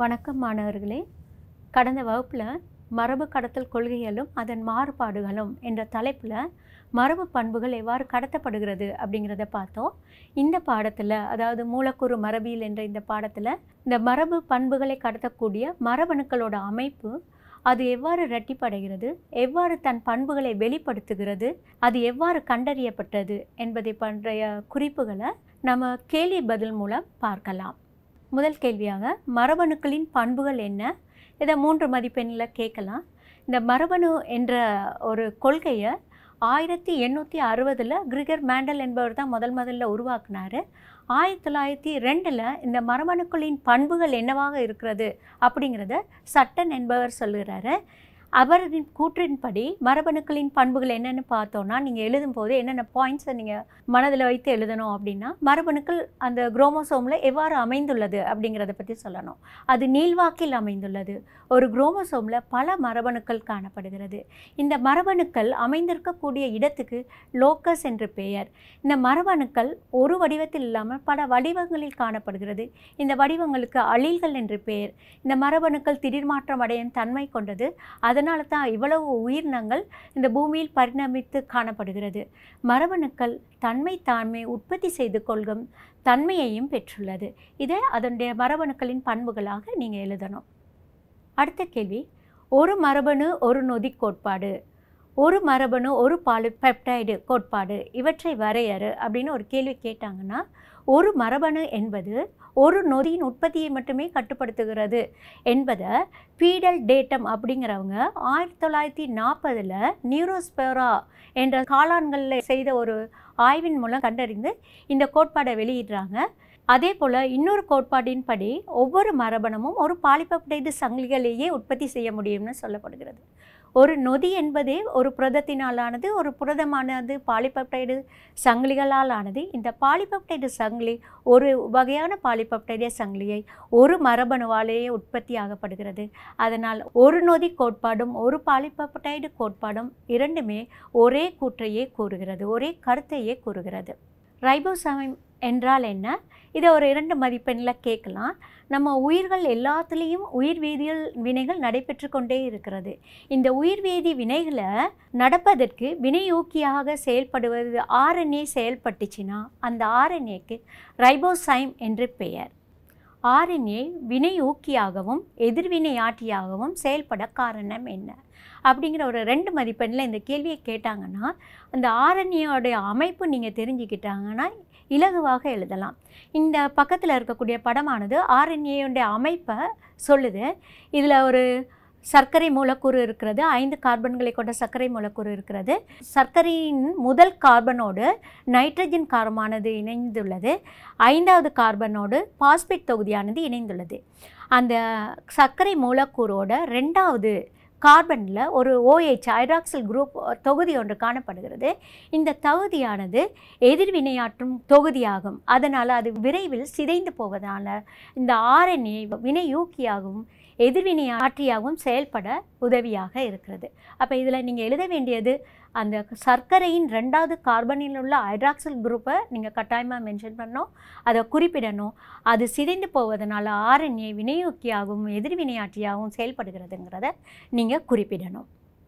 வணக்கம் மாணவர்களே கடந்த வகுப்பில் மரபு கடத்தல் கொள்கைகளும் அதன் மாறுபாடுகளும் என்ற தலைப்பில் மரபு பண்புகள் எவ்வாறு கடத்தப்படுகிறது அப்படிங்கிறத பார்த்தோம் இந்த பாடத்தில் அதாவது மூலக்கூறு மரபியல் என்ற இந்த பாடத்தில் இந்த மரபு பண்புகளை கடத்தக்கூடிய மரபணுக்களோட அமைப்பு அது எவ்வாறு இரட்டிப்படைகிறது எவ்வாறு தன் பண்புகளை வெளிப்படுத்துகிறது அது எவ்வாறு கண்டறியப்பட்டது என்பதை பற்றிய குறிப்புகளை நம்ம கேள்வி பதில் மூலம் பார்க்கலாம் முதல் கேள்வியாக மரபணுக்களின் பண்புகள் என்ன இதை மூன்று மதிப்பெண்ணில் கேட்கலாம் இந்த மரபணு என்ற ஒரு கொள்கையை ஆயிரத்தி எண்ணூற்றி அறுபதில் கிரிகர் மேண்டல் என்பவர் தான் முதல் முதல்ல உருவாக்குனார் ஆயிரத்தி தொள்ளாயிரத்தி ரெண்டில் இந்த மரபணுக்களின் பண்புகள் என்னவாக இருக்கிறது அப்படிங்கிறத சட்டன் என்பவர் சொல்லுகிறாரு அவரின் கூற்றின்படி மரபணுக்களின் பண்புகள் என்னென்னு பார்த்தோன்னா நீங்கள் எழுதும்போது என்னென்ன பாயிண்ட்ஸை நீங்கள் மனதில் வைத்து எழுதணும் அப்படின்னா மரபணுக்கள் அந்த குரோமோசோமில் எவ்வாறு அமைந்துள்ளது அப்படிங்கிறத பற்றி சொல்லணும் அது நீள்வாக்கில் அமைந்துள்ளது ஒரு குரோமோசோமில் பல மரபணுக்கள் காணப்படுகிறது இந்த மரபணுக்கள் அமைந்திருக்கக்கூடிய இடத்துக்கு லோக்கஸ் என்று பெயர் இந்த மரபணுக்கள் ஒரு வடிவத்தில் இல்லாமல் பல வடிவங்களில் காணப்படுகிறது இந்த வடிவங்களுக்கு அழில்கள் என்று பெயர் இந்த மரபணுக்கள் திடீர் மாற்றம் அடையும் தன்மை கொண்டது அதனால தான் இவ்வளவு உயிரினங்கள் இந்த பூமியில் பரிணமித்து காணப்படுகிறது மரபணுக்கள் தன்மை தான்மை உற்பத்தி செய்து கொள்கும் தன்மையையும் பெற்றுள்ளது இதை அதனுடைய மரபணுக்களின் பண்புகளாக நீங்கள் எழுதணும் அடுத்த கேள்வி ஒரு மரபணு ஒரு நொதி கோட்பாடு ஒரு மரபணு ஒரு பாலிபெப்டைடு கோட்பாடு இவற்றை வரையறு அப்படின்னு ஒரு கேள்வி கேட்டாங்கன்னா ஒரு மரபணு என்பது ஒரு நொதியின் உற்பத்தியை மட்டுமே கட்டுப்படுத்துகிறது என்பதை பீடல் டேட்டம் அப்படிங்கிறவங்க ஆயிரத்தி தொள்ளாயிரத்தி நாற்பதில் நியூரோஸ்பெரா என்ற காளான்களில் செய்த ஒரு ஆய்வின் மூலம் கண்டறிந்து இந்த கோட்பாடை வெளியிடுறாங்க அதே போல் இன்னொரு கோட்பாட்டின்படி ஒவ்வொரு மரபணுமும் ஒரு பாலிபெப்டைடு சங்கிலிகளையே உற்பத்தி செய்ய முடியும்னு சொல்லப்படுகிறது ஒரு நொதி என்பதே ஒரு புரதத்தினாலானது ஒரு புரதமானது பாலிபெப்டைடு சங்கிலிகளால் ஆனது இந்த பாலிபெப்டைடு சங்கிலி ஒரு வகையான பாலிபெப்டைடு சங்கிலியை ஒரு மரபணுவாலேயே உற்பத்தி ஆகப்படுகிறது அதனால் ஒரு நொதி கோட்பாடும் ஒரு பாலிபெப்டைடு கோட்பாடும் இரண்டுமே ஒரே கூற்றையே கூறுகிறது ஒரே கருத்தையே கூறுகிறது ரைபோசைம் என்றால் என்ன இதை ஒரு இரண்டு மதிப்பெண்ணில் கேட்கலாம் நம்ம உயிர்கள் எல்லாத்துலேயும் உயிர் வேதியியல் வினைகள் நடைபெற்று கொண்டே இருக்கிறது இந்த உயிர்வேதி வினைகளை நடப்பதற்கு வினையூக்கியாக செயல்படுவது ஆர்என்ஏ செயல்பட்டுச்சுன்னா அந்த ஆர்என்ஏக்கு ரைபோசைம் என்று பெயர் ஆர்என்ஏ வினையூக்கியாகவும் எதிர்வினையாற்றியாகவும் செயல்பட காரணம் என்ன அப்படிங்கிற ஒரு ரெண்டு மதிப்பெண்ணில் இந்த கேள்வியை கேட்டாங்கன்னா அந்த ஆர்என்ஏயோடைய அமைப்பு நீங்கள் தெரிஞ்சுக்கிட்டாங்கன்னா இலகுவாக எழுதலாம் இந்த பக்கத்தில் இருக்கக்கூடிய படமானது ஆர்என்ஏயுடைய அமைப்பை சொல்லுது இதில் ஒரு சர்க்கரை மூலக்கூறு இருக்கிறது ஐந்து கார்பன்களை கொண்ட சர்க்கரை மூலக்கூறு இருக்கிறது சர்க்கரையின் முதல் கார்பனோடு நைட்ரஜன் காரமானது இணைந்துள்ளது ஐந்தாவது கார்பனோடு பாஸ்பேட் தொகுதியானது இணைந்துள்ளது அந்த சர்க்கரை மூலக்கூறோட ரெண்டாவது கார்பனில் ஒரு ஓஹெச் ஹைட்ராக்சில் குரூப் தொகுதி ஒன்று காணப்படுகிறது இந்த தொகுதியானது எதிர்வினையாற்றும் தொகுதியாகும் அதனால் அது விரைவில் சிதைந்து போவதால் இந்த ஆர்என்ஏ வினையூக்கியாகவும் எதிர்வினையாற்றியாகவும் செயல்பட உதவியாக இருக்கிறது அப்போ இதில் நீங்கள் எழுத வேண்டியது அந்த சர்க்கரையின் ரெண்டாவது கார்பனில் உள்ள ஹைட்ராக்சில் குரூப்பை நீங்கள் கட்டாயமாக மென்ஷன் பண்ணணும் அதை குறிப்பிடணும் அது சிதைந்து போவதனால ஆர்என்ஏ வினையூக்கியாகவும் எதிர்வினையாற்றியாகவும் செயல்படுகிறதுங்கிறத நீங்கள் குறிப்பிடணும்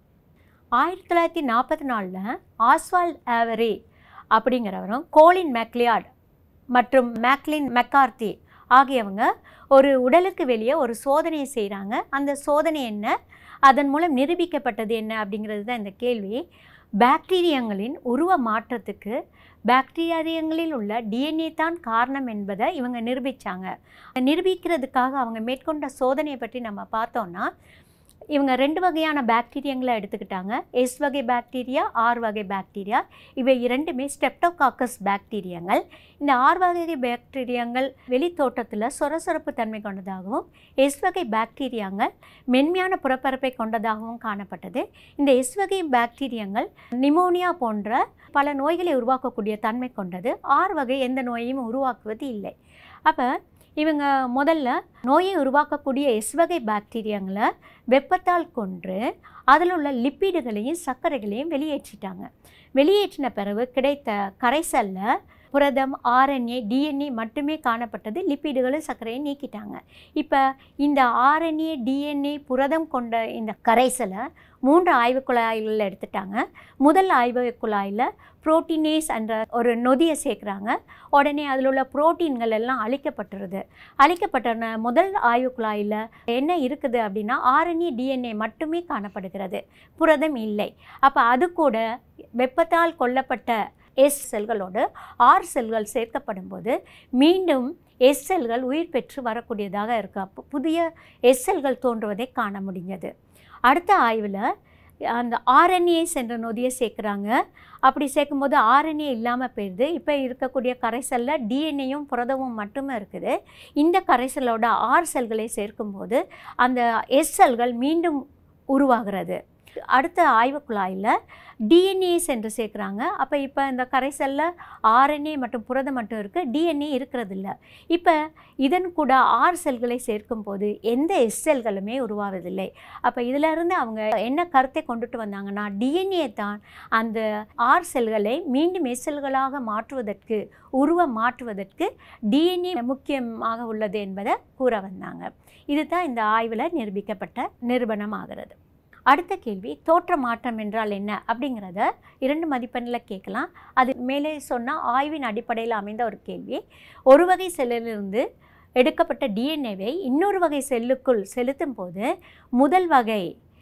ஆயிரத்தி தொள்ளாயிரத்தி நாற்பத்தி நாலில் ஆஸ்வால்ட் ஆவரே அப்படிங்கிறவரும் கோலின் மெக்லியார்ட் மற்றும் மேக்லின் மெக்கார்த்தி ஆகியவங்க ஒரு உடலுக்கு வெளியே ஒரு சோதனையை செய்கிறாங்க அந்த சோதனை என்ன அதன் மூலம் நிரூபிக்கப்பட்டது என்ன அப்படிங்கிறது தான் இந்த கேள்வி பாக்டீரியங்களின் உருவ மாற்றத்துக்கு பாக்டீரியங்களில் உள்ள டிஎன்ஏ தான் காரணம் என்பதை இவங்க நிரூபித்தாங்க நிரூபிக்கிறதுக்காக அவங்க மேற்கொண்ட சோதனையை பற்றி நம்ம பார்த்தோன்னா இவங்க ரெண்டு வகையான பாக்டீரியங்களை எடுத்துக்கிட்டாங்க எஸ் வகை பாக்டீரியா ஆர் வகை பாக்டீரியா இவை இரண்டுமே ஸ்டெப்டோகாக்கஸ் பாக்டீரியங்கள் இந்த ஆர் வகை பாக்டீரியங்கள் வெளித்தோட்டத்தில் சொரசொரப்பு தன்மை கொண்டதாகவும் எஸ் வகை பாக்டீரியாங்கள் மென்மையான புறப்பரப்பை கொண்டதாகவும் காணப்பட்டது இந்த எஸ் வகை பாக்டீரியங்கள் நிமோனியா போன்ற பல நோய்களை உருவாக்கக்கூடிய தன்மை கொண்டது ஆர் வகை எந்த நோயையும் உருவாக்குவது இல்லை அப்போ இவங்க முதல்ல நோயை உருவாக்கக்கூடிய எஸ் வகை பாக்டீரியாங்களை வெப்பத்தால் கொன்று அதில் உள்ள லிப்பிடுகளையும் சர்க்கரைகளையும் வெளியேற்றிட்டாங்க வெளியேற்றின பிறகு கிடைத்த கரைசலில் புரதம் ஆர்என்ஏ டிஎன்ஏ மட்டுமே காணப்பட்டது லிப்பிடுகளும் சர்க்கரையை நீக்கிட்டாங்க இப்போ இந்த ஆர்என்ஏ டிஎன்ஏ புரதம் கொண்ட இந்த கரைசலை மூன்று ஆய்வுக் குழாய்களில் எடுத்துட்டாங்க முதல் ஆய்வுக் குழாயில் புரோட்டீனேஸ் என்ற ஒரு நொதியை சேர்க்குறாங்க உடனே அதில் உள்ள புரோட்டீன்கள் எல்லாம் அழிக்கப்பட்டுருது அழிக்கப்பட்ட முதல் ஆய்வுக் குழாயில் என்ன இருக்குது அப்படின்னா ஆர்என்ஏ டிஎன்ஏ மட்டுமே காணப்படுகிறது புரதம் இல்லை அப்போ அது கூட வெப்பத்தால் கொல்லப்பட்ட எஸ் செல்களோடு ஆர் செல்கள் சேர்க்கப்படும் போது மீண்டும் எஸ் செல்கள் உயிர் பெற்று வரக்கூடியதாக இருக்குது அப்போ புதிய எஸ் செல்கள் தோன்றுவதை காண முடிஞ்சது அடுத்த ஆய்வில் அந்த ஆர்என்ஏஸ் என்ற நொதியை சேர்க்குறாங்க அப்படி சேர்க்கும்போது ஆர்என்ஏ இல்லாமல் போயிடுது இப்போ இருக்கக்கூடிய கரைசலில் டிஎன்ஏயும் புரதமும் மட்டுமே இருக்குது இந்த கரைசலோட ஆர் செல்களை சேர்க்கும்போது அந்த எஸ் செல்கள் மீண்டும் உருவாகிறது அடுத்த ஆய்வுக் குழாயில் டிஎன்ஏஸ் என்று சேர்க்குறாங்க அப்போ இப்போ இந்த கரைசலில் ஆர்என்ஏ மற்றும் புரதம் மட்டும் இருக்குது டிஎன்ஏ இருக்கிறது இல்லை இப்போ இதன் கூட ஆர் செல்களை சேர்க்கும் போது எந்த எஸ் செல்களுமே உருவாவதில்லை அப்போ இதிலிருந்து அவங்க என்ன கருத்தை கொண்டுட்டு வந்தாங்கன்னா டிஎன்ஏ தான் அந்த ஆர் செல்களை மீண்டும் எஸ் செல்களாக மாற்றுவதற்கு உருவம் மாற்றுவதற்கு டிஎன்ஏ முக்கியமாக உள்ளது என்பதை கூற வந்தாங்க இதுதான் இந்த ஆய்வில் நிரூபிக்கப்பட்ட நிரூபணம் ஆகிறது அடுத்த கேள்வி தோற்ற மாற்றம் என்றால் என்ன அப்படிங்கிறத இரண்டு மதிப்பெண்ணில் கேட்கலாம் அது மேலே சொன்ன ஆய்வின் அடிப்படையில் அமைந்த ஒரு கேள்வி ஒரு வகை செல்லிலிருந்து எடுக்கப்பட்ட டிஎன்ஏவை இன்னொரு வகை செல்லுக்குள் செலுத்தும் போது முதல் வகை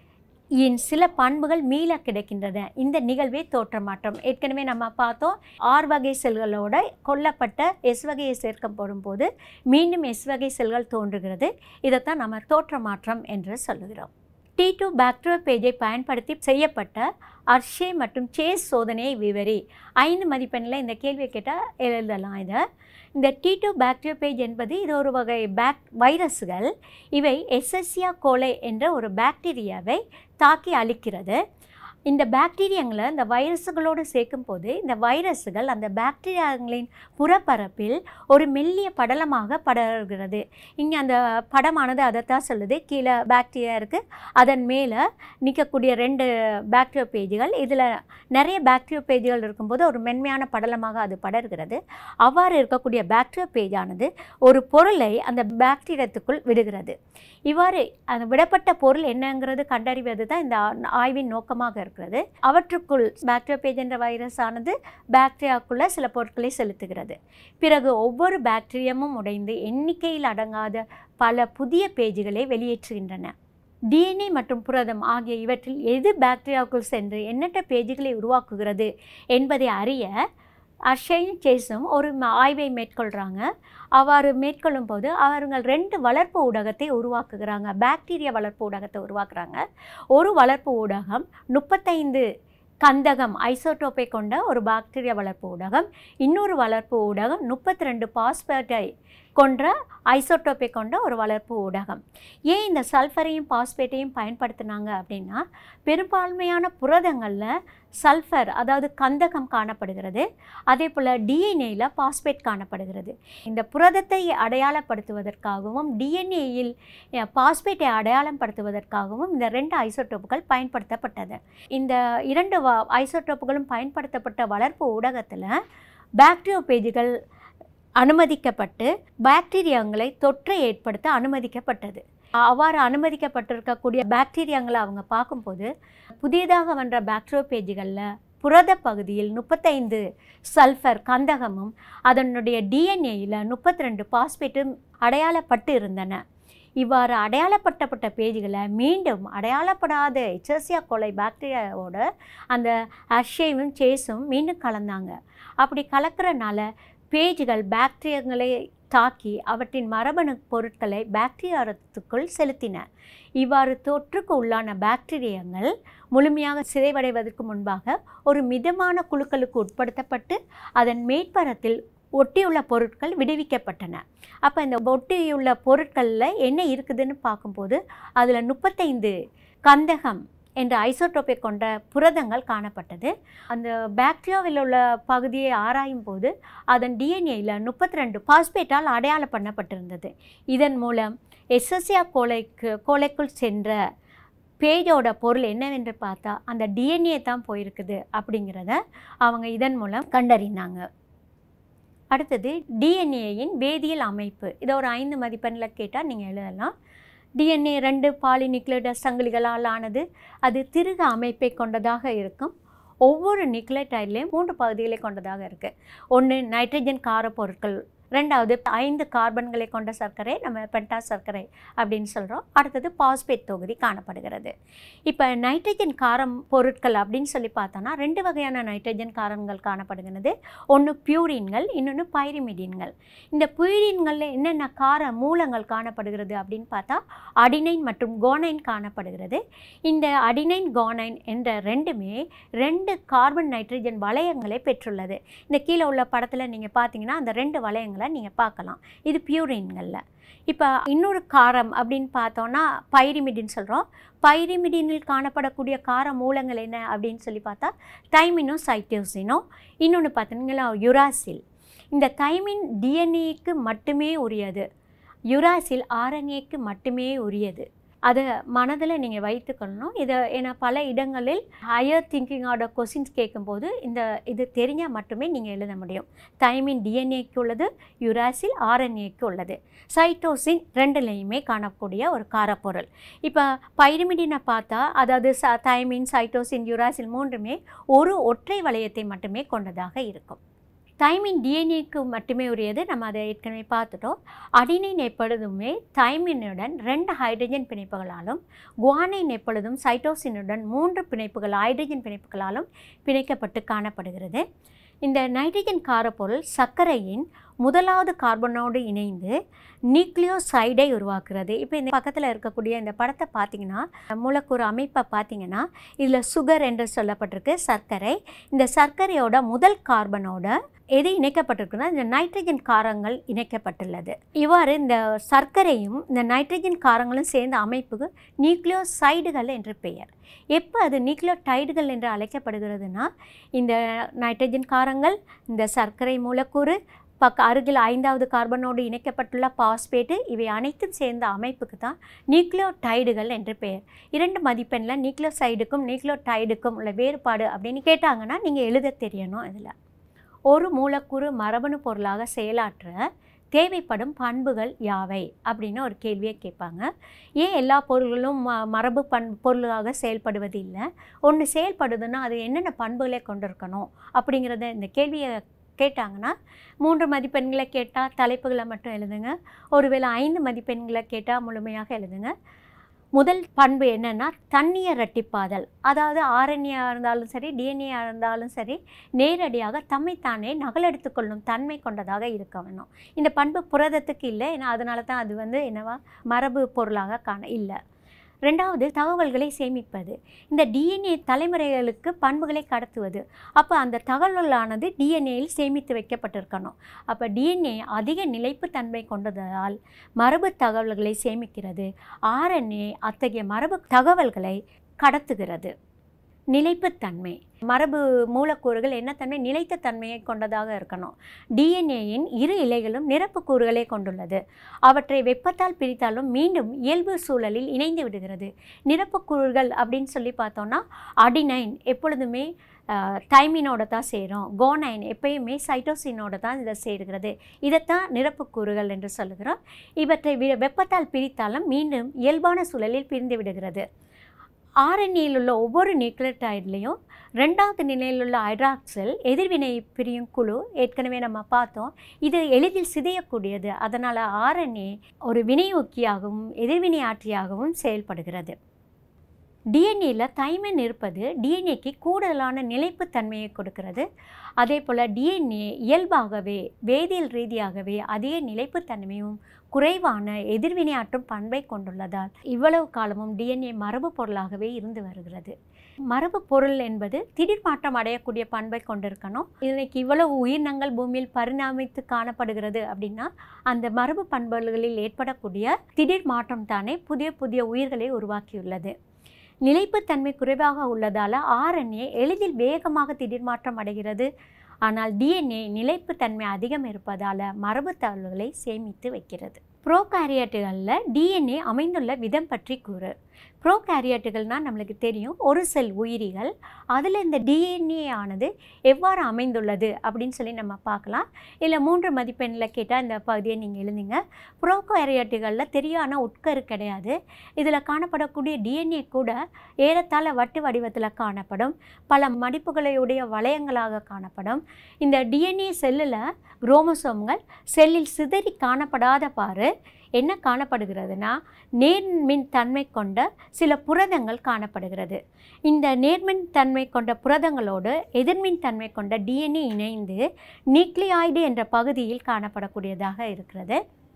இன் சில பண்புகள் மீள கிடைக்கின்றன இந்த நிகழ்வே தோற்ற மாற்றம் ஏற்கனவே நம்ம பார்த்தோம் ஆர் வகை செல்களோட கொல்லப்பட்ட எஸ் வகையை சேர்க்கப்படும் போது மீண்டும் எஸ் வகை செல்கள் தோன்றுகிறது இதைத்தான் நம்ம தோற்ற மாற்றம் என்று சொல்லுகிறோம் டி டூ பேக்டீரியோபேஜை பயன்படுத்தி செய்யப்பட்ட அர்ஷே மற்றும் சேஸ் சோதனையை விவரி ஐந்து மதிப்பெண்ணில் இந்த கேள்வியை கேட்டால் எழுதலாம் இதை இந்த டி டூ பேக்டீரியோபேஜ் என்பது இது ஒரு வகை பேக் வைரஸ்கள் இவை எஸ்எஸ்சியா கோலை என்ற ஒரு பாக்டீரியாவை தாக்கி அழிக்கிறது இந்த பாக்டீரியாங்களை இந்த வைரஸுகளோடு சேர்க்கும்போது இந்த வைரஸுகள் அந்த பாக்டீரியாங்களின் புறப்பரப்பில் ஒரு மெல்லிய படலமாக படர்கிறது இங்கே அந்த படமானது அதைத்தான் சொல்லுது கீழே பாக்டீரியா இருக்குது அதன் மேலே நிற்கக்கூடிய ரெண்டு பாக்டீரியோ பேஜுகள் இதில் நிறைய பாக்டீரியோ பேஜுகள் இருக்கும்போது ஒரு மென்மையான படலமாக அது படர்கிறது அவ்வாறு இருக்கக்கூடிய பாக்டீரியோ பேஜானது ஒரு பொருளை அந்த பாக்டீரியத்துக்குள் விடுகிறது இவ்வாறு அந்த விடப்பட்ட பொருள் என்னங்கிறது கண்டறிவது தான் இந்த ஆய்வின் நோக்கமாக இருக்கிறது அவற்றுக்குள் பாக்டீரியோபேஜ் என்ற வைரஸ் ஆனது பாக்டீரியாக்குள்ளே சில பொருட்களை செலுத்துகிறது பிறகு ஒவ்வொரு பாக்டீரியமும் உடைந்து எண்ணிக்கையில் அடங்காத பல புதிய பேஜுகளை வெளியேற்றுகின்றன டிஎன்ஏ மற்றும் புரதம் ஆகிய இவற்றில் எது பாக்டீரியாவுக்குள் சென்று எண்ணற்ற பேஜுகளை உருவாக்குகிறது என்பதை அறிய அர்ஷையும் சேஸும் ஒரு ம- ஆய்வை மேற்கொள்கிறாங்க அவ்வாறு மேற்கொள்ளும் போது அவர்கள் ரெண்டு வளர்ப்பு ஊடகத்தை உருவாக்குகிறாங்க பாக்டீரியா வளர்ப்பு ஊடகத்தை உருவாக்குறாங்க ஒரு வளர்ப்பு ஊடகம் முப்பத்தைந்து கந்தகம் ஐசோடோப்பை கொண்ட ஒரு பாக்டீரியா வளர்ப்பு ஊடகம் இன்னொரு வளர்ப்பு ஊடகம் முப்பத்தி ரெண்டு பாஸ்பேட்டை கொன்ற ஐசோடோப்பை கொண்ட ஒரு வளர்ப்பு ஊடகம் ஏன் இந்த சல்ஃபரையும் பாஸ்பேட்டையும் பயன்படுத்தினாங்க அப்படின்னா பெரும்பான்மையான புரதங்களில் சல்ஃபர் அதாவது கந்தகம் காணப்படுகிறது அதே போல் டிஎன்ஏயில் பாஸ்பேட் காணப்படுகிறது இந்த புரதத்தை அடையாளப்படுத்துவதற்காகவும் டிஎன்ஏயில் பாஸ்பேட்டை அடையாளம் படுத்துவதற்காகவும் இந்த ரெண்டு ஐசோடோப்புகள் பயன்படுத்தப்பட்டது இந்த இரண்டு வ ஐசோடோப்புகளும் பயன்படுத்தப்பட்ட வளர்ப்பு ஊடகத்தில் பாக்டீரியோபேஜுகள் அனுமதிக்கப்பட்டு பாக்டீரியாங்களை தொற்றை ஏற்படுத்த அனுமதிக்கப்பட்டது அவ்வாறு அனுமதிக்கப்பட்டிருக்கக்கூடிய பாக்டீரியாங்களை அவங்க பார்க்கும்போது புதியதாக வந்த பாக்டீரியோபேஜுகளில் புரத பகுதியில் முப்பத்தைந்து சல்ஃபர் கந்தகமும் அதனுடைய டிஎன்ஏயில் முப்பத்தி ரெண்டு பாஸ்பேட்டும் அடையாளப்பட்டு இருந்தன இவ்வாறு அடையாளப்படுத்தப்பட்ட பேஜுகளை மீண்டும் அடையாளப்படாத எச்சர்சியா கொலை பாக்டீரியாவோட அந்த அர்ஷேவும் சேஸும் மீண்டும் கலந்தாங்க அப்படி கலக்கிறனால பேஜுகள் பாக்டீரியங்களை தாக்கி அவற்றின் மரபணு பொருட்களை பாக்டீரியாத்துக்குள் செலுத்தின இவ்வாறு தொற்றுக்கு உள்ளான பாக்டீரியங்கள் முழுமையாக சிதைவடைவதற்கு முன்பாக ஒரு மிதமான குழுக்களுக்கு உட்படுத்தப்பட்டு அதன் மேற்பரத்தில் ஒட்டியுள்ள பொருட்கள் விடுவிக்கப்பட்டன அப்போ இந்த ஒட்டியுள்ள பொருட்களில் என்ன இருக்குதுன்னு பார்க்கும்போது அதில் முப்பத்தைந்து கந்தகம் என்ற ஐசோடோப்பை கொண்ட புரதங்கள் காணப்பட்டது அந்த பாக்டீரியாவில் உள்ள பகுதியை ஆராயும் போது அதன் டிஎன்ஏயில் முப்பத்தி ரெண்டு பாஸ்பேட்டால் அடையாளம் பண்ணப்பட்டிருந்தது இதன் மூலம் எஸ்எஸ்சியா கோலைக்கு கோலைக்குள் சென்ற பேஜோட பொருள் என்னவென்று பார்த்தா அந்த டிஎன்ஏ தான் போயிருக்குது அப்படிங்கிறத அவங்க இதன் மூலம் கண்டறிந்தாங்க அடுத்தது டிஎன்ஏயின் வேதியியல் அமைப்பு இதை ஒரு ஐந்து மதிப்பெண்ணில் கேட்டால் நீங்கள் எழுதலாம் டிஎன்ஏ ரெண்டு பாலிநியூக்ளியோடைட் சங்கிலிகளால் ஆனது அது திருக அமைப்பை கொண்டதாக இருக்கும் ஒவ்வொரு நியூக்ளியோடைட்லேயும் மூன்று பகுதிகளை கொண்டதாக இருக்குது ஒன்று நைட்ரஜன் கார பொருட்கள் ரெண்டாவது ஐந்து கார்பன்களை கொண்ட சர்க்கரை நம்ம பென்டா சர்க்கரை அப்படின்னு சொல்கிறோம் அடுத்தது பாஸ்பேட் தொகுதி காணப்படுகிறது இப்போ நைட்ரஜன் காரம் பொருட்கள் அப்படின்னு சொல்லி பார்த்தோன்னா ரெண்டு வகையான நைட்ரஜன் காரங்கள் காணப்படுகிறது ஒன்று பியூரின்கள் இன்னொன்று பைரிமிடின்கள் இந்த பியூரின்களில் என்னென்ன கார மூலங்கள் காணப்படுகிறது அப்படின்னு பார்த்தா அடினைன் மற்றும் கோனைன் காணப்படுகிறது இந்த அடினைன் கோனைன் என்ற ரெண்டுமே ரெண்டு கார்பன் நைட்ரஜன் வளையங்களை பெற்றுள்ளது இந்த கீழே உள்ள படத்தில் நீங்கள் பார்த்தீங்கன்னா அந்த ரெண்டு வளையங்களை நீங்கள் பார்க்கலாம் இது பியூரின்களில் இப்போ இன்னொரு காரம் அப்படின்னு பார்த்தோன்னா பைரிமிடின் சொல்கிறோம் பைரிமிடினில் காணப்படக்கூடிய கார மூலங்கள் என்ன அப்படின்னு சொல்லி பார்த்தா தைமினோ சைட்டோசினோ இன்னொன்று பார்த்தீங்கன்னா யுராசில் இந்த தைமின் டிஎன்ஏக்கு மட்டுமே உரியது யுராசில் ஆர்என்ஏக்கு மட்டுமே உரியது அதை மனதில் நீங்கள் வைத்துக்கொள்ளணும் இதை ஏன்னா பல இடங்களில் ஹையர் திங்கிங்கோட கொஸ்டின்ஸ் கேட்கும்போது இந்த இது தெரிஞ்சால் மட்டுமே நீங்கள் எழுத முடியும் தைமின் டிஎன்ஏக்கு உள்ளது யுராசில் ஆர்என்ஏக்கு உள்ளது சைட்டோசின் ரெண்டுலேயுமே காணக்கூடிய ஒரு காரப்பொருள் இப்போ பைரிமிடினை பார்த்தா அதாவது ச தைமின் சைட்டோசின் யுராசில் மூன்றுமே ஒரு ஒற்றை வளையத்தை மட்டுமே கொண்டதாக இருக்கும் தைமின் டிஎன்ஏக்கு மட்டுமே உரியது நம்ம அதை ஏற்கனவே பார்த்துட்டோம் அடினைன் எப்பொழுதுமே தைமினுடன் ரெண்டு ஹைட்ரஜன் பிணைப்புகளாலும் குவானைன் எப்பொழுதும் சைட்டோசினுடன் மூன்று பிணைப்புகள் ஹைட்ரஜன் பிணைப்புகளாலும் பிணைக்கப்பட்டு காணப்படுகிறது இந்த நைட்ரஜன் காரப்பொருள் சர்க்கரையின் முதலாவது கார்பனோடு இணைந்து நியூக்ளியோசைடை உருவாக்குறது இப்போ இந்த பக்கத்தில் இருக்கக்கூடிய இந்த படத்தை பார்த்தீங்கன்னா மூலக்கூறு அமைப்பை பார்த்தீங்கன்னா இதில் சுகர் என்று சொல்லப்பட்டிருக்கு சர்க்கரை இந்த சர்க்கரையோட முதல் கார்பனோட எது இணைக்கப்பட்டிருக்குன்னா இந்த நைட்ரஜன் காரங்கள் இணைக்கப்பட்டுள்ளது இவ்வாறு இந்த சர்க்கரையும் இந்த நைட்ரஜன் காரங்களும் சேர்ந்த அமைப்புக்கு நியூக்ளியோசைடுகள் என்று பெயர் எப்போ அது நியூக்ளியோடைடுகள் என்று அழைக்கப்படுகிறதுனா இந்த நைட்ரஜன் காரங்கள் இந்த சர்க்கரை மூலக்கூறு பக்க அருகில் ஐந்தாவது கார்பனோடு இணைக்கப்பட்டுள்ள பாஸ்பேட்டு இவை அனைத்தும் சேர்ந்த அமைப்புக்கு தான் நியூக்ளியோடைடுகள் என்று பெயர் இரண்டு மதிப்பெண்ணில் நியூக்ளியோசைடுக்கும் நியூக்ளியோடைடுக்கும் உள்ள வேறுபாடு அப்படின்னு கேட்டாங்கன்னா நீங்கள் எழுத தெரியணும் இதில் ஒரு மூலக்கூறு மரபணு பொருளாக செயலாற்ற தேவைப்படும் பண்புகள் யாவை அப்படின்னு ஒரு கேள்வியை கேட்பாங்க ஏன் எல்லா பொருள்களும் ம மரபு பண் பொருளாக செயல்படுவது இல்லை ஒன்று செயல்படுதுன்னா அது என்னென்ன பண்புகளை கொண்டிருக்கணும் அப்படிங்கிறத இந்த கேள்வியை கேட்டாங்கன்னா மூன்று மதிப்பெண்களை கேட்டால் தலைப்புகளை மட்டும் எழுதுங்க ஒருவேளை ஐந்து மதிப்பெண்களை கேட்டால் முழுமையாக எழுதுங்க முதல் பண்பு என்னென்னா தண்ணியை இரட்டிப்பாதல் அதாவது ஆர்என்ஏயாக இருந்தாலும் சரி டிஎன்ஏயாக இருந்தாலும் சரி நேரடியாக தம்மைத்தானே நகலெடுத்து கொள்ளும் தன்மை கொண்டதாக இருக்க வேணும் இந்த பண்பு புரதத்துக்கு இல்லை ஏன்னா அதனால தான் அது வந்து என்னவா மரபு பொருளாக காண இல்லை ரெண்டாவது தகவல்களை சேமிப்பது இந்த டிஎன்ஏ தலைமுறைகளுக்கு பண்புகளை கடத்துவது அப்போ அந்த தகவல்களானது டிஎன்ஏயில் சேமித்து வைக்கப்பட்டிருக்கணும் அப்போ டிஎன்ஏ அதிக நிலைப்புத்தன்மை கொண்டதால் மரபு தகவல்களை சேமிக்கிறது ஆர்என்ஏ அத்தகைய மரபு தகவல்களை கடத்துகிறது நிலைப்புத்தன்மை மரபு மூலக்கூறுகள் என்ன தன்மை நிலைத்த தன்மையை கொண்டதாக இருக்கணும் டிஎன்ஏயின் இரு இலைகளும் நிரப்பு கூறுகளை கொண்டுள்ளது அவற்றை வெப்பத்தால் பிரித்தாலும் மீண்டும் இயல்பு சூழலில் இணைந்து விடுகிறது நிரப்பு கூறுகள் அப்படின்னு சொல்லி பார்த்தோன்னா அடினைன் எப்பொழுதுமே தைமினோட தான் சேரும் கோனைன் எப்பயுமே சைட்டோசினோட தான் இதை சேருகிறது இதைத்தான் நிரப்பு கூறுகள் என்று சொல்லுகிறோம் இவற்றை வி- வெப்பத்தால் பிரித்தாலும் மீண்டும் இயல்பான சூழலில் பிரிந்து விடுகிறது ஆர்என்ஏயில் உள்ள ஒவ்வொரு நியூக்ளியோடைட்லேயும் ரெண்டாவது நிலையில் உள்ள ஹைட்ராக்சல் எதிர்வினை பிரியும் குழு ஏற்கனவே நம்ம பார்த்தோம் இது எளிதில் சிதையக்கூடியது அதனால் ஆர்என்ஏ ஒரு வினையூக்கியாகவும் எதிர்வினையாற்றியாகவும் செயல்படுகிறது டிஎன்ஏயில் தைமன் இருப்பது டிஎன்ஏக்கு கூடுதலான நிலைப்புத்தன்மையை கொடுக்கிறது அதே போல் டிஎன்ஏ இயல்பாகவே வேதியியல் ரீதியாகவே அதிக நிலைப்புத்தன்மையும் குறைவான எதிர்வினையாற்றும் பண்பை கொண்டுள்ளதால் இவ்வளவு காலமும் டிஎன்ஏ மரபு பொருளாகவே இருந்து வருகிறது மரபு பொருள் என்பது திடீர் மாற்றம் அடையக்கூடிய பண்பை கொண்டிருக்கணும் இன்னைக்கு இவ்வளவு உயிரினங்கள் பூமியில் பரிணாமித்து காணப்படுகிறது அப்படின்னா அந்த மரபு பண்புகளில் ஏற்படக்கூடிய திடீர் மாற்றம் தானே புதிய புதிய உயிர்களை உருவாக்கியுள்ளது நிலைப்புத்தன்மை குறைவாக உள்ளதால் ஆர்என்ஏ எளிதில் வேகமாக திடீர் மாற்றம் அடைகிறது ஆனால் டிஎன்ஏ நிலைப்புத்தன்மை அதிகம் இருப்பதால் மரபு தகவல்களை சேமித்து வைக்கிறது ப்ரோகாரியாட்டுகளில் டிஎன்ஏ அமைந்துள்ள விதம் பற்றி கூறு ப்ரோகாரியாட்டுகள்னால் நம்மளுக்கு தெரியும் ஒரு செல் உயிரிகள் அதில் இந்த டிஎன்ஏ ஆனது எவ்வாறு அமைந்துள்ளது அப்படின்னு சொல்லி நம்ம பார்க்கலாம் இல்லை மூன்று மதிப்பெண்ணில் கேட்டால் இந்த பகுதியை நீங்கள் எழுதுங்க ப்ரோகாரியாட்டுகளில் தெரியான உட்கரு கிடையாது இதில் காணப்படக்கூடிய டிஎன்ஏ கூட ஏறத்தாழ வட்டு வடிவத்தில் காணப்படும் பல மடிப்புகளையுடைய வளையங்களாக காணப்படும் இந்த டிஎன்ஏ செல்லில் குரோமோசோம்கள் செல்லில் சிதறி காணப்படாத பாரு என்ன காணப்படுகிறதுனா நேர்மின் தன்மை கொண்ட சில புரதங்கள் காணப்படுகிறது இந்த நேர்மின் தன்மை கொண்ட புரதங்களோடு எதிர்மின் தன்மை கொண்ட டிஎன்ஏ இணைந்து நியூக்ளியாய்டு என்ற பகுதியில் காணப்படக்கூடியதாக இருக்கிறது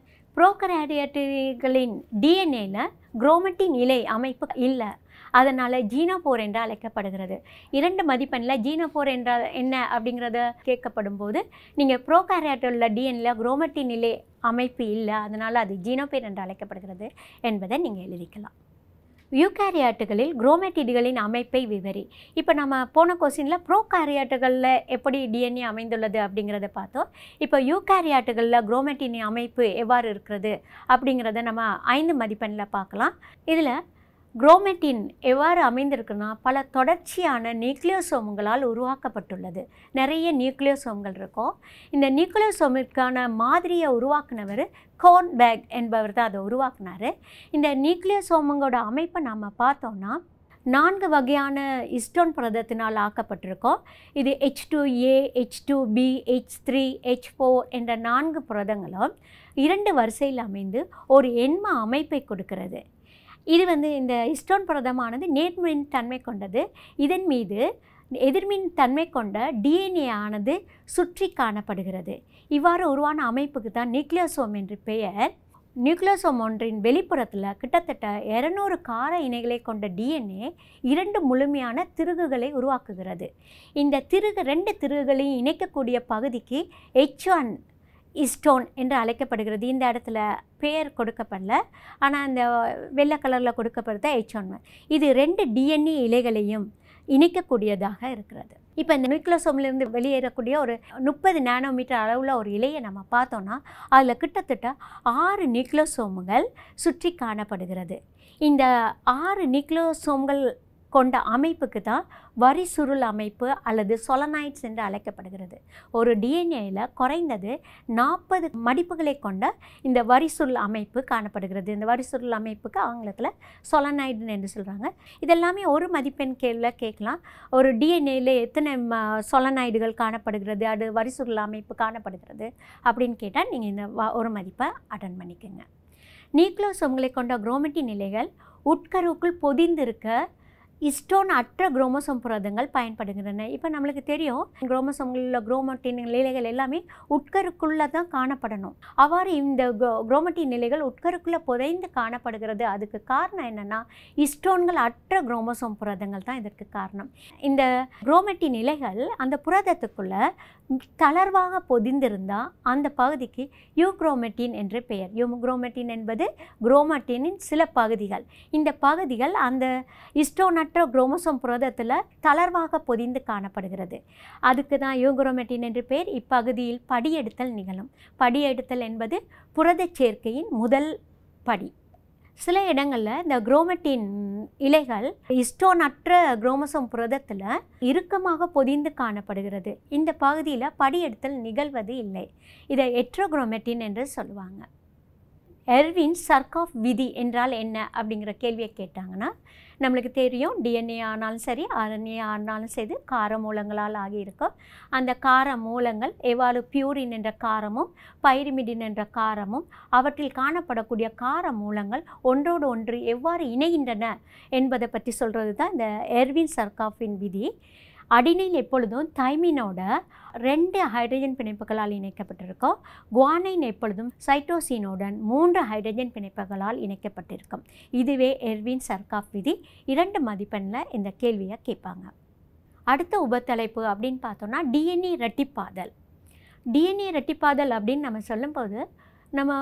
ப்ரோகராடியட்டுகளின் டிஎன்ஏல குரோமட்டின் இலை அமைப்பு இல்லை அதனால் ஜீனோபோர் என்று அழைக்கப்படுகிறது இரண்டு மதிப்பெண்ணில் ஜீனோபோர் என்றால் என்ன அப்படிங்கிறத கேட்கப்படும் போது நீங்கள் ப்ரோகாரியாட்டில் டிஎன்ல குரோமட்டின் நிலை அமைப்பு இல்லை அதனால் அது ஜீனோபேர் என்று அழைக்கப்படுகிறது என்பதை நீங்கள் எழுதிக்கலாம் யூகாரியாட்டுகளில் குரோமேட்டிடுகளின் அமைப்பை விவரி இப்போ நம்ம போன கொஸ்டினில் ப்ரோகாரியாட்டுகளில் எப்படி டிஎன்ஏ அமைந்துள்ளது அப்படிங்கிறத பார்த்தோம் இப்போ யூகாரியாட்டுகளில் குரோமேட்டின் அமைப்பு எவ்வாறு இருக்கிறது அப்படிங்கிறத நம்ம ஐந்து மதிப்பெண்ணில் பார்க்கலாம் இதில் குரோமெட்டின் எவ்வாறு அமைந்திருக்குன்னா பல தொடர்ச்சியான நியூக்ளியோசோம்களால் உருவாக்கப்பட்டுள்ளது நிறைய நியூக்ளியோசோம்கள் இருக்கும் இந்த நியூக்ளியோசோமிற்கான மாதிரியை உருவாக்குனவர் கோர்ன்பேக் என்பவர் தான் அதை உருவாக்குனார் இந்த நியூக்ளியோசோமுங்களோட அமைப்பை நாம் பார்த்தோம்னா நான்கு வகையான இஸ்டோன் புரதத்தினால் ஆக்கப்பட்டிருக்கோம் இது H two A H two B H three H four என்ற நான்கு புரதங்களும் இரண்டு வரிசையில் அமைந்து ஒரு எண்ம அமைப்பை கொடுக்கிறது இது வந்து இந்த இஸ்டோன் புரதமானது நேர்மின் தன்மை கொண்டது இதன் மீது எதிர்மின் தன்மை கொண்ட டிஎன்ஏ ஆனது சுற்றி காணப்படுகிறது இவ்வாறு உருவான அமைப்புக்கு தான் நியூக்ளியோசோம் என்று பெயர் நியூக்ளியோசோம் ஒன்றின் வெளிப்புறத்தில் கிட்டத்தட்ட இரநூறு கார இணைகளை கொண்ட டிஎன்ஏ இரண்டு முழுமையான திருகுகளை உருவாக்குகிறது இந்த திருகு ரெண்டு திருகுகளையும் இணைக்கக்கூடிய பகுதிக்கு ஹெச் ஒன் இஸ்டோன் என்று அழைக்கப்படுகிறது இந்த இடத்துல பெயர் கொடுக்கப்படல ஆனால் அந்த வெள்ளை கலரில் கொடுக்கப்படுறது ஹெச் ஒன் இது ரெண்டு டிஎன்ஏ இலைகளையும் இணைக்கக்கூடியதாக இருக்கிறது இப்போ இந்த நியூக்ளியோசோம்லேருந்து வெளியேறக்கூடிய ஒரு முப்பது நானோமீட்டர் அளவில் ஒரு இலையை நம்ம பார்த்தோன்னா அதில் கிட்டத்தட்ட ஆறு நியூக்ளியோசோம்கள் சுற்றி காணப்படுகிறது இந்த ஆறு நியூக்ளியோசோம்கள் கொண்ட அமைப்புக்கு தான் வரி சுருள் அமைப்பு அல்லது சொலனாய்ட்ஸ் என்று அழைக்கப்படுகிறது ஒரு டிஎன்ஏயில் குறைந்தது நாற்பது மடிப்புகளை கொண்ட இந்த வரி சுருள் அமைப்பு காணப்படுகிறது இந்த வரி சுருள் அமைப்புக்கு ஆங்கிலத்தில் சொலனாய்டு என்று சொல்கிறாங்க இதெல்லாமே ஒரு மதிப்பெண் கேள்வியில் கேட்கலாம் ஒரு டிஎன்ஏயில் எத்தனை ம சொலனாய்டுகள் காணப்படுகிறது அது வரி சுருள் அமைப்பு காணப்படுகிறது அப்படின்னு கேட்டால் நீங்கள் இந்த வ- ஒரு மதிப்பை அட்டன் பண்ணிக்கோங்க நியூக்ளியோசோம்களை கொண்ட குரோமட்டின் நிலைகள் உட்கருவுக்குள் பொதிந்திருக்க இஸ்டோன் அற்ற குரோமோசோம் புரதங்கள் பயன்படுகின்றன இப்போ நம்மளுக்கு தெரியும் குரோமோசோம்களில் குரோமட்டின் நிலைகள் எல்லாமே உட்கருக்குள்ளே தான் காணப்படணும் அவ்வாறு இந்த குரோ- குரோமட்டின் நிலைகள் உட்கருக்குள்ளே புதைந்து காணப்படுகிறது அதுக்கு காரணம் என்னென்னா இஸ்டோன்கள் அற்ற குரோமோசோம் புரதங்கள் தான் இதற்கு காரணம் இந்த குரோமட்டின் நிலைகள் அந்த புரதத்துக்குள்ள தளர்வாக பொதிந்திருந்தால் அந்த பகுதிக்கு யூக்ரோமெட்டின் என்று பெயர் யூக்ரோமெட்டின் என்பது குரோமட்டினின் சில பகுதிகள் இந்த பகுதிகள் அந்த இஸ்டோனற்ற குரோமோசோம் புரதத்தில் தளர்வாக பொதிந்து காணப்படுகிறது அதுக்கு தான் யூக்ரோமெட்டின் என்று பெயர் இப்பகுதியில் படியெடுத்தல் நிகழும் படியெடுத்தல் என்பது புரதச் சேர்க்கையின் முதல் படி சில இடங்களில் இந்த குரோமட்டின் இலைகள் இஸ்டோனற்ற குரோமோசோம் புரதத்தில் இறுக்கமாக பொதிந்து காணப்படுகிறது இந்த பகுதியில் படியெடுத்தல் நிகழ்வது இல்லை இதை எட்ரோகுரோமெட்டின் என்று சொல்லுவாங்க எர்வின் சர்காஃப் விதி என்றால் என்ன அப்படிங்கிற கேள்வியை கேட்டாங்கன்னா நம்மளுக்கு தெரியும் டிஎன்ஏ ஆனாலும் சரி ஆர்என்ஏ ஆனாலும் சரி கார மூலங்களால் ஆகியிருக்கும் அந்த கார மூலங்கள் எவ்வாறு பியூரின் என்ற காரமும் பைரிமிடின் என்ற காரமும் அவற்றில் காணப்படக்கூடிய கார மூலங்கள் ஒன்றோடு ஒன்று எவ்வாறு இணைகின்றன என்பதை பற்றி சொல்கிறது தான் இந்த எர்வின் சர்காஃபின் விதி அடினைல் எப்பொழுதும் தைமினோட ரெண்டு ஹைட்ரஜன் பிணைப்புகளால் இணைக்கப்பட்டிருக்கும் குவானைன் எப்பொழுதும் சைட்டோசினுடன் மூன்று ஹைட்ரஜன் பிணைப்புகளால் இணைக்கப்பட்டிருக்கும் இதுவே எர்வின் சர்காஃப் விதி இரண்டு மதிப்பெண்ணில் இந்த கேள்வியை கேட்பாங்க அடுத்த உபத்தலைப்பு அப்படின்னு பார்த்தோம்னா டிஎன்ஏ ரெட்டிப்பாதல் டிஎன்ஏ ரெட்டிப்பாதல் அப்படின்னு நம்ம சொல்லும்போது நம்ம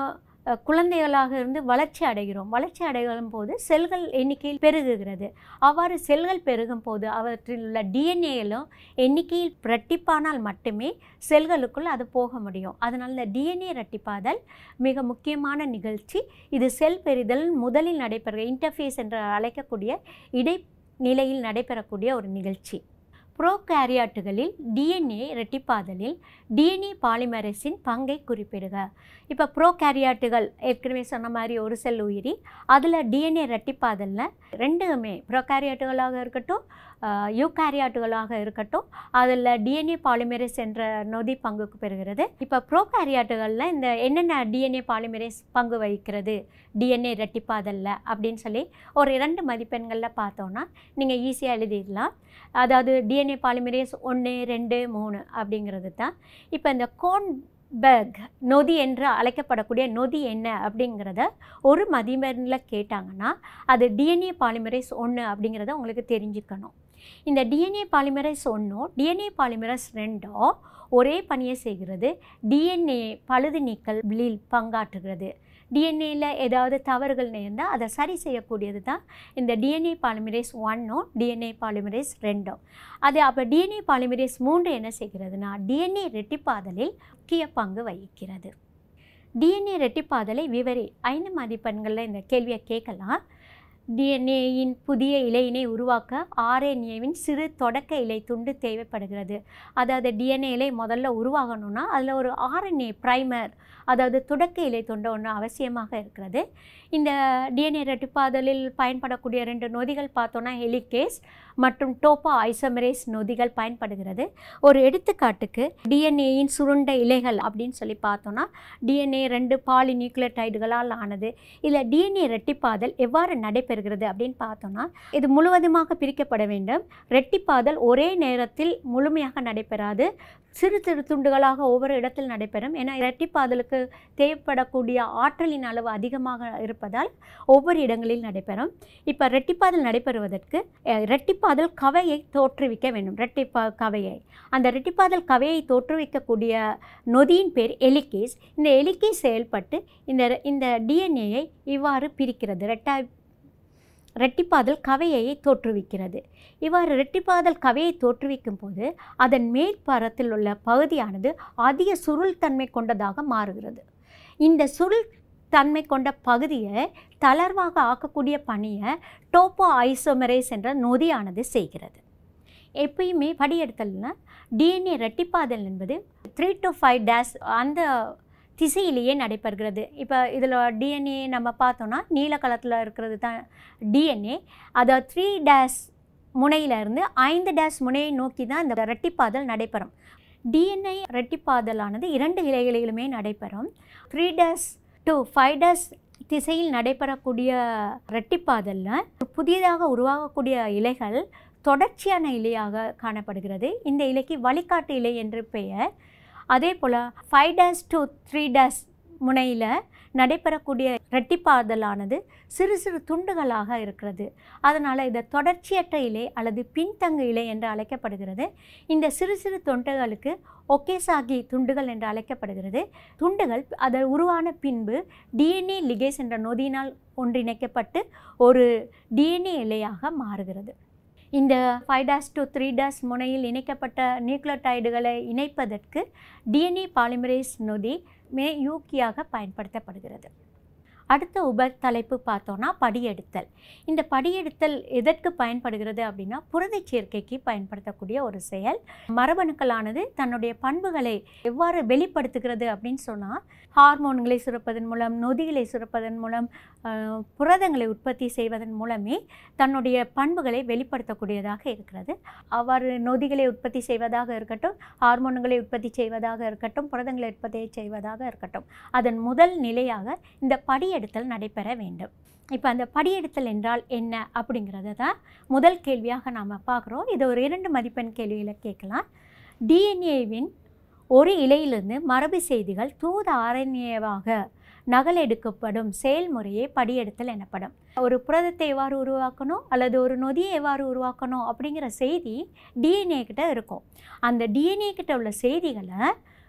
அஹ், குழந்தைகளாக இருந்து வளர்ச்சி அடைகிறோம் வளர்ச்சி அடையும் போது செல்கள் எண்ணிக்கையில் பெருகுகிறது அவ்வாறு செல்கள் பெருகும் போது அவற்றில் உள்ள டிஎன்ஏலும் எண்ணிக்கையில் இரட்டிப்பானால் மட்டுமே செல்களுக்குள் அது போக முடியும் அதனால் இந்த டிஎன்ஏ இரட்டிப்பாதல் மிக முக்கியமான நிகழ்ச்சி இது செல் பெரிதல் முதலில் நடைபெறுகிற இன்டர்ஃபேஸ் என்று அழைக்கக்கூடிய இடைநிலையில் நடைபெறக்கூடிய ஒரு நிகழ்ச்சி புரோகாரியாட்டுகளில் டிஎன்ஏ இரட்டிப்பாதலில் டிஎன்ஏ பாலிமரேஸின் பங்கை குறிப்பிடுக இப்போ ப்ரோகாரியாட்டுகள் ஏற்கனவே சொன்ன மாதிரி ஒரு செல் உயிரி அதில் டிஎன்ஏ இரட்டிப்பாதலில் ரெண்டுமே ப்ரோகாரியாட்டுகளாக இருக்கட்டும் யூகாரியாட்டுகளாக இருக்கட்டும் அதில் டிஎன்ஏ பாலிமரேஸ் என்ற நொதி பங்குக்கு பெறுகிறது இப்போ ப்ரோகாரியாட்டுகளில் இந்த என்னென்ன டிஎன்ஏ பாலிமரேஸ் பங்கு வகிக்கிறது டிஎன்ஏ இரட்டிப்பாதலில் அப்படின்னு சொல்லி ஒரு இரண்டு மதிப்பெண்களில் பார்த்தோன்னா நீங்கள் ஈஸியாக எழுதிடலாம் அதாவது டிஎன்ஏ பாலிமரேஸ் ஒன்று ரெண்டு மூணு அப்படிங்கிறது தான் இப்போ இந்த கோன் பெர்க் நொதி என்று அழைக்கப்படக்கூடிய நொதி என்ன அப்படிங்கிறத ஒரு மதிப்பெண்ணில் கேட்டாங்கன்னா அது டிஎன்ஏ பாலிமரேஸ் ஒன்று அப்படிங்கிறத உங்களுக்கு தெரிஞ்சுக்கணும் இந்த டிஎன்ஏ பாலிமரேஸ் ஒன்றும் டிஎன்ஏ பாலிமரேஸ் ரெண்டோ ஒரே பணியை செய்கிறது டிஎன்ஏ பழுது நீக்கலில் பங்காற்றுகிறது டிஎன்ஏல ஏதாவது தவறுகள் நேர்ந்தால் அதை சரி செய்யக்கூடியது தான் இந்த டிஎன்ஏ பாலிமரேஸ் ஒன்னும் டிஎன்ஏ பாலிமரேஸ் ரெண்டும் அது அப்போ டிஎன்ஏ பாலிமரேஸ் மூன்று என்ன செய்கிறதுனா டிஎன்ஏ ரெட்டிப்பாதலில் முக்கிய பங்கு வகிக்கிறது டிஎன்ஏ ரெட்டிப்பாதலை விவரி ஐந்து மதிப்பெண்களில் இந்த கேள்வியை கேட்கலாம் டிஎன்ஏயின் புதிய இலையினை உருவாக்க ஆர்என்ஏவின் சிறு தொடக்க இலை துண்டு தேவைப்படுகிறது அதாவது டிஎன்ஏ இலை முதல்ல உருவாகணும்னா அதில் ஒரு ஆர்என்ஏ ப்ரைமர் அதாவது தொடக்க இலை துண்டு ஒன்று அவசியமாக இருக்கிறது இந்த டிஎன்ஏ ரெட்டிப்பாதலில் பயன்படக்கூடிய ரெண்டு நொதிகள் பார்த்தோன்னா ஹெலிகேஸ் மற்றும் டோப்பா ஐசோமரேஸ் நொதிகள் பயன்படுகிறது ஒரு எடுத்துக்காட்டுக்கு டிஎன்ஏயின் சுருண்ட இலைகள் அப்படின்னு சொல்லி பார்த்தோன்னா டிஎன்ஏ ரெண்டு பாலி நியூக்ளியோடைடுகளால் ஆனது இதில் டிஎன்ஏ ரெட்டிப்பாதல் எவ்வாறு நடைபெறுகிறது அப்படின்னு பார்த்தோன்னா இது முழுவதுமாக பிரிக்கப்பட வேண்டும் ரெட்டிப்பாதல் ஒரே நேரத்தில் முழுமையாக நடைபெறாது சிறு சிறு துண்டுகளாக ஒவ்வொரு இடத்தில் நடைபெறும் ஏன்னா இரட்டிப்பாதலுக்கு தேவைப்படக்கூடிய ஆற்றலின் அளவு அதிகமாக இருப்பதால் ஒவ்வொரு இடங்களில் நடைபெறும் இப்போ ரெட்டிப்பாதல் நடைபெறுவதற்கு அஹ், ரெட்டிப்பாதல் கவையை தோற்றுவிக்க வேண்டும் ரெட்டிப்பா கவையை அந்த ரெட்டிப்பாதல் கவையை தோற்றுவிக்கக்கூடிய நொதியின் பேர் எலிகேஸ் இந்த எலிகேஸ் செயல்பட்டு இந்த இந்த டிஎன்ஏயை இவ்வாறு பிரிக்கிறது ரெட்டா ரெட்டிப்பாதல் கவையை தோற்றுவிக்கிறது இவ்வாறு ரெட்டிப்பாதல் கவையை தோற்றுவிக்கும் போது அதன் மேற்பரத்தில் உள்ள பகுதியானது அதிக சுருள் தன்மை கொண்டதாக மாறுகிறது இந்த சுருள் தன்மை கொண்ட பகுதியை தளர்வாக ஆக்கக்கூடிய பணியை டோப்போ ஐசோமரேஸ் என்ற நொதியானது செய்கிறது எப்பயுமே படியெடுத்தல்னா டிஎன்ஏ ரெட்டிப்பாதல் என்பது த்ரீ டு ஃபைவ் டேஸ் அந்த திசையிலேயே நடைபெறுகிறது இப்போ இதில் டிஎன்ஏ நம்ம பார்த்தோன்னா நீல கலத்தில் இருக்கிறது தான் டிஎன்ஏ அதை த்ரீ டேஸ் முனையிலிருந்து ஐந்து டேஸ் முனையை நோக்கி தான் இந்த ரெட்டிப்பாதல் நடைபெறும் டிஎன்ஏ ரெட்டிப்பாதலானது இரண்டு இலைகளிலுமே நடைபெறும் three days to five days திசையில் நடைபெறக்கூடிய ரெட்டிப்பாதலில் புதியதாக உருவாகக்கூடிய இலைகள் தொடர்ச்சியான இலையாக காணப்படுகிறது இந்த இலைக்கு வழிகாட்டு இலை என்று பெயர் அதே போல் five days to three days முனையில் நடைபெறக்கூடிய ரெட்டிப்பாதலானது சிறு சிறு துண்டுகளாக இருக்கிறது அதனால் இது தொடர்ச்சியற்ற இலை அல்லது பின்தங்கு இலை என்று அழைக்கப்படுகிறது இந்த சிறு சிறு துண்டுகளுக்கு ஒகேசாகி துண்டுகள் என்று அழைக்கப்படுகிறது துண்டுகள் அதில் உருவான பின்பு டிஎன்ஏ லிகேஸ் என்ற நொதியினால் ஒன்றிணைக்கப்பட்டு ஒரு டிஎன்ஏ இலையாக மாறுகிறது இந்த five days to three days முனையில் இணைக்கப்பட்ட நியூக்ளியோடைடுகளை இணைப்பதற்கு டிஎன்ஏ பாலிமரேஸ் நொதி மே யூக்கியாக பயன்படுத்தப்படுகிறது அடுத்த உப தலைப்பு பார்த்தோன்னா படியெடுத்தல் இந்த படியெடுத்தல் எதற்கு பயன்படுகிறது அப்படின்னா புரதச் சேர்க்கைக்கு பயன்படுத்தக்கூடிய ஒரு செயல் மரபணுக்களானது தன்னுடைய பண்புகளை எவ்வாறு வெளிப்படுத்துகிறது அப்படின்னு சொன்னால் ஹார்மோன்களை சுரப்பதன் மூலம் நொதிகளை சுரப்பதன் மூலம் அஹ், புரதங்களை உற்பத்தி செய்வதன் மூலமே தன்னுடைய பண்புகளை வெளிப்படுத்தக்கூடியதாக இருக்கிறது அவ்வாறு நொதிகளை உற்பத்தி செய்வதாக இருக்கட்டும் ஹார்மோன்களை உற்பத்தி செய்வதாக இருக்கட்டும் புரதங்களை உற்பத்தி செய்வதாக இருக்கட்டும் அதன் முதல் நிலையாக இந்த படியெடுத்தல் நடைபெற வேண்டும் இப்போ அந்த படியெடுத்தல் என்றால் என்ன அப்படிங்கிறத தான் முதல் கேள்வியாக நாம் பார்க்குறோம் இது ஒரு இரண்டு மதிப்பெண் கேள்வியில் கேட்கலாம் டிஎன்ஏவின் ஒரு இலையிலிருந்து மரபு செய்திகள் தூத ஆரண்யவாக நகலெடுக்கப்படும் செயல்முறையே படியெடுத்தல் எனப்படும் ஒரு புரதத்தை எவ்வாறு உருவாக்கணும் அல்லது ஒரு நொதியை எவ்வாறு உருவாக்கணும் அப்படிங்கிற செய்தி டிஎன்ஏ கிட்ட இருக்கும் அந்த டிஎன்ஏ கிட்ட உள்ள செய்திகளை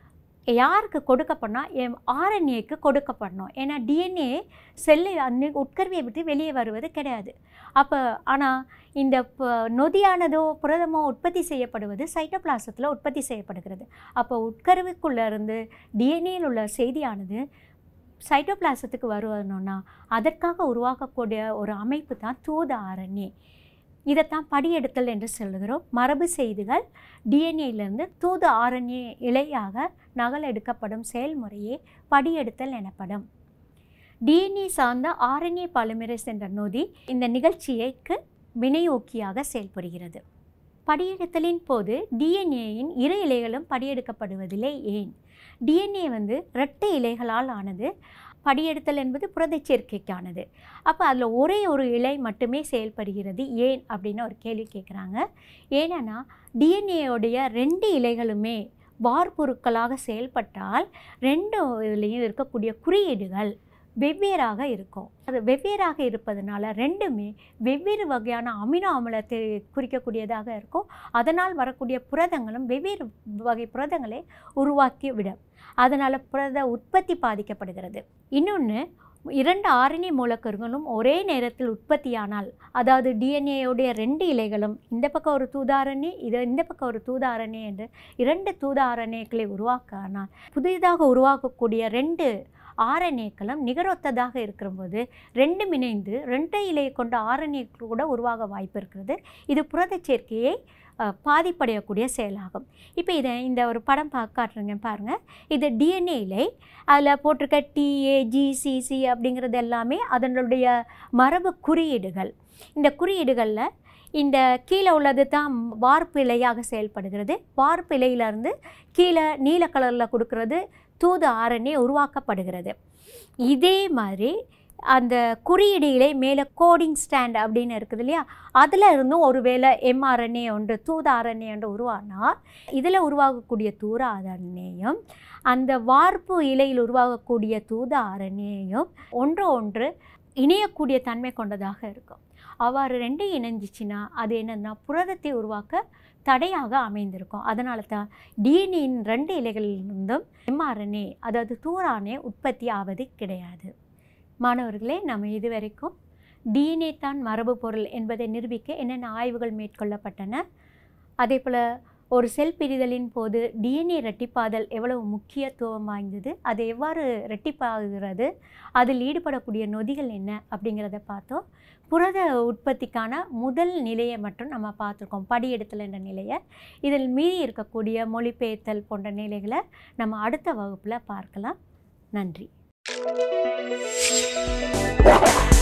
யாருக்கு கொடுக்கப்படணும் எம் ஆர்என்ஏக்கு கொடுக்கப்படணும் ஏன்னா டிஎன்ஏ செல்லு அந்த உட்கருவியை விட்டு வெளியே வருவது கிடையாது அப்போ ஆனால் இந்த ப- நொதியானதோ புரதமோ உற்பத்தி செய்யப்படுவது சைட்டோபிளாசத்தில் உற்பத்தி செய்யப்படுகிறது அப்போ உட்கருவுக்குள்ளே இருந்து டிஎன்ஏயில் உள்ள செய்தியானது சைட்டோபிளாசத்துக்கு வருவணும்னா அதற்காக உருவாக்கக்கூடிய ஒரு அமைப்பு தான் தூத ஆர்என்ஏ இதைத்தான் படியெடுத்தல் என்று சொல்லுகிறோம் மரபு செய்திகள் டிஎன்ஏலேருந்து தூத ஆர்என்ஏ இழையாக நகல் எடுக்கப்படும் செயல்முறையே படியெடுத்தல் எனப்படும் டிஎன்ஏ சார்ந்த ஆர்என்ஏ பாலிமரேஸ் என்ற நொதி இந்த நிகழ்ச்சியைக்கு வினையூக்கியாக செயல்படுகிறது படியெடுத்தலின் போது டிஎன்ஏயின் இரு இலைகளும் படியெடுக்கப்படுவதில்லை ஏன் டிஎன்ஏ வந்து இரட்டை இலைகளால் ஆனது படியெடுத்தல் என்பது புரதச் சேர்க்கைக்கானது அப்போ அதில் ஒரே ஒரு இலை மட்டுமே செயல்படுகிறது ஏன் அப்படின்னு ஒரு கேள்வி கேட்குறாங்க ஏன்னா டிஎன்ஏவுடைய ரெண்டு இலைகளுமே வார்பொருட்களாக செயல்பட்டால் ரெண்டு இதுலேயும் இருக்கக்கூடிய குறியீடுகள் வெவ்வேறாக இருக்கும் அது வெவ்வேறாக இருப்பதனால ரெண்டுமே வெவ்வேறு வகையான அமினோ அமிலத்தை குறிக்கக்கூடியதாக இருக்கும் அதனால் வரக்கூடிய புரதங்களும் வெவ்வேறு வகை புரதங்களை உருவாக்கி விடும் அதனால் புரத உற்பத்தி பாதிக்கப்படுகிறது இன்னொன்று இரண்டு ஆர்என்ஏ மூலக்கூறுகளும் ஒரே நேரத்தில் உற்பத்தியானால் அதாவது டிஎன்ஏவுடைய ரெண்டு இலைகளும் இந்த பக்கம் ஒரு தூதாரணி இது இந்த பக்கம் ஒரு தூதாரணி என்று இரண்டு தூதாரண்யக்களை உருவாக்கானால் புதிதாக உருவாக்கக்கூடிய ரெண்டு ஆர்என்ஏக்களும் நிகரொத்ததாக இருக்கிறபோது ரெண்டும் இணைந்து ரெட்டை இலையை கொண்ட ஆர்என்ஏ கூட உருவாக வாய்ப்பு இருக்கிறது இது புரதச் சேர்க்கையை அஹ், பாதிப்படையக்கூடிய செயலாகும் இப்போ இதை இந்த ஒரு படம் பார்க்க காட்டுறேங்க பாருங்கள் இது டிஎன்ஏ இலை அதில் போட்டிருக்க டிஏ ஜிசிசி அப்படிங்கிறது எல்லாமே அதனுடைய மரபு குறியீடுகள் இந்த குறியீடுகளில் இந்த கீழே உள்ளது தான் வார்ப்பு இலையாக செயல்படுகிறது வார்ப்பு இலையிலேருந்து கீழே நீல கலரில் கொடுக்கறது தூது ஆர்என்ஏ உருவாக்கப்படுகிறது இதே மாதிரி அந்த குறியீடு இலை மேலே கோடிங் ஸ்டாண்ட் அப்படின்னு இருக்குது இல்லையா அதில் இருந்தும் ஒருவேளை எம்ஆர்என்ஏ ஒன்று தூத ஆர்என்ஏ ஒன்று உருவானால் இதில் உருவாகக்கூடிய தூர ஆர்என்ஏயும் அந்த வார்ப்பு இலையில் உருவாகக்கூடிய தூத ஆர்என்ஏயும் ஒன்று ஒன்று இணையக்கூடிய தன்மை கொண்டதாக இருக்கும் அவ்வாறு ரெண்டும் இணைஞ்சிச்சின்னா அது என்னன்னா புரதத்தை உருவாக்க தடையாக அமைந்திருக்கும் அதனால தான் டிஎன்ஏயின் ரெண்டு இலைகளிலிருந்தும் எம்ஆர்என்ஏ அதாவது தூரானே உற்பத்தி ஆவது கிடையாது மாணவர்களே நம்ம இதுவரைக்கும் டிஎன்ஏ தான் மரபு பொருள் என்பதை நிரூபிக்க என்னென்ன ஆய்வுகள் மேற்கொள்ளப்பட்டன அதே போல் ஒரு செல் பிரிதலின் போது டிஎன்ஏ ரெட்டிப்பாதல் எவ்வளவு முக்கியத்துவம் வாய்ந்தது அது எவ்வாறு ரெட்டிப்பாகிறது அதில் ஈடுபடக்கூடிய நொதிகள் என்ன அப்படிங்கிறத பார்த்தோம் புரத உற்பத்திக்கான முதல் நிலையை மட்டும் நம்ம பார்த்துருக்கோம் படியெடுத்தல் என்ற நிலையை இதில் மீறி இருக்கக்கூடிய மொழிபெயர்த்தல் போன்ற நிலைகளை நம்ம அடுத்த வகுப்பில் பார்க்கலாம் நன்றி